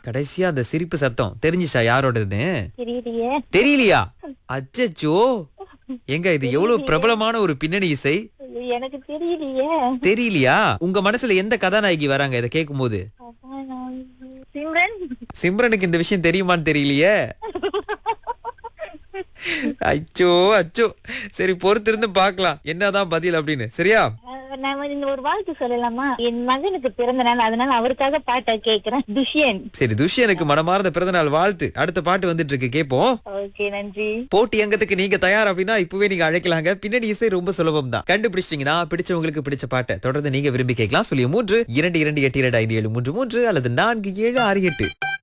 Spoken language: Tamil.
கடைசியா அந்த சிரிப்பு சத்தம் தெரிஞ்சுச்சா யாரோடதுன்னு தெரியலையே தெரியலையா அச்சச்சோ எங்க இது எவ்வளவு பிரபலமான ஒரு பின்னணி இசை ஐயோ, எனக்கு தெரியலையே தெரியலையா உங்க மனசுல எந்த கதாநாயகி வராங்க இதை கேட்கும் போது அதான் நான் சிம்ரன் சிம்ரனுக்கு இந்த விஷயம் தெரியுமான்னு தெரியலையே அச்சோ அச்சோ சரி பொறுத்திருந்து பார்க்கலாம் என்னதான் பதில் அப்படின்னு சரியா அஹ், நான் வந்து இந்த ஒரு வாழ்த்து சொல்லலாமா என் மகனுக்கு பிறந்த நாள் அதனால அவருக்காக பாட்டை கேக்குறேன் துஷ்யன் சரி துஷ்யனுக்கு மனமார்ந்த பிறந்தநாள் வாழ்த்து அடுத்த பாட்டு வந்துட்டு இருக்கு கேப்போம் ஓகே நன்றி போட்டி அங்கத்துக்கு நீங்க தயார் அப்படின்னா இப்பவே நீங்க அழைக்கலாங்க பின்னணி இசை ரொம்ப சுலபம் தான் கண்டுபிடிச்சிட்டீங்கன்னா பிடிச்சவங்களுக்கு பிடிச்ச பாட்டை தொடர்ந்து நீங்க விரும்பி கேட்கலாம் சொல்லி மூன்று இரண்டு இரண்டு எட்டு இரண்டு ஐந்து ஏழு மூன்று மூன்று அல்லது நான்கு ஏழு ஆறு எட்டு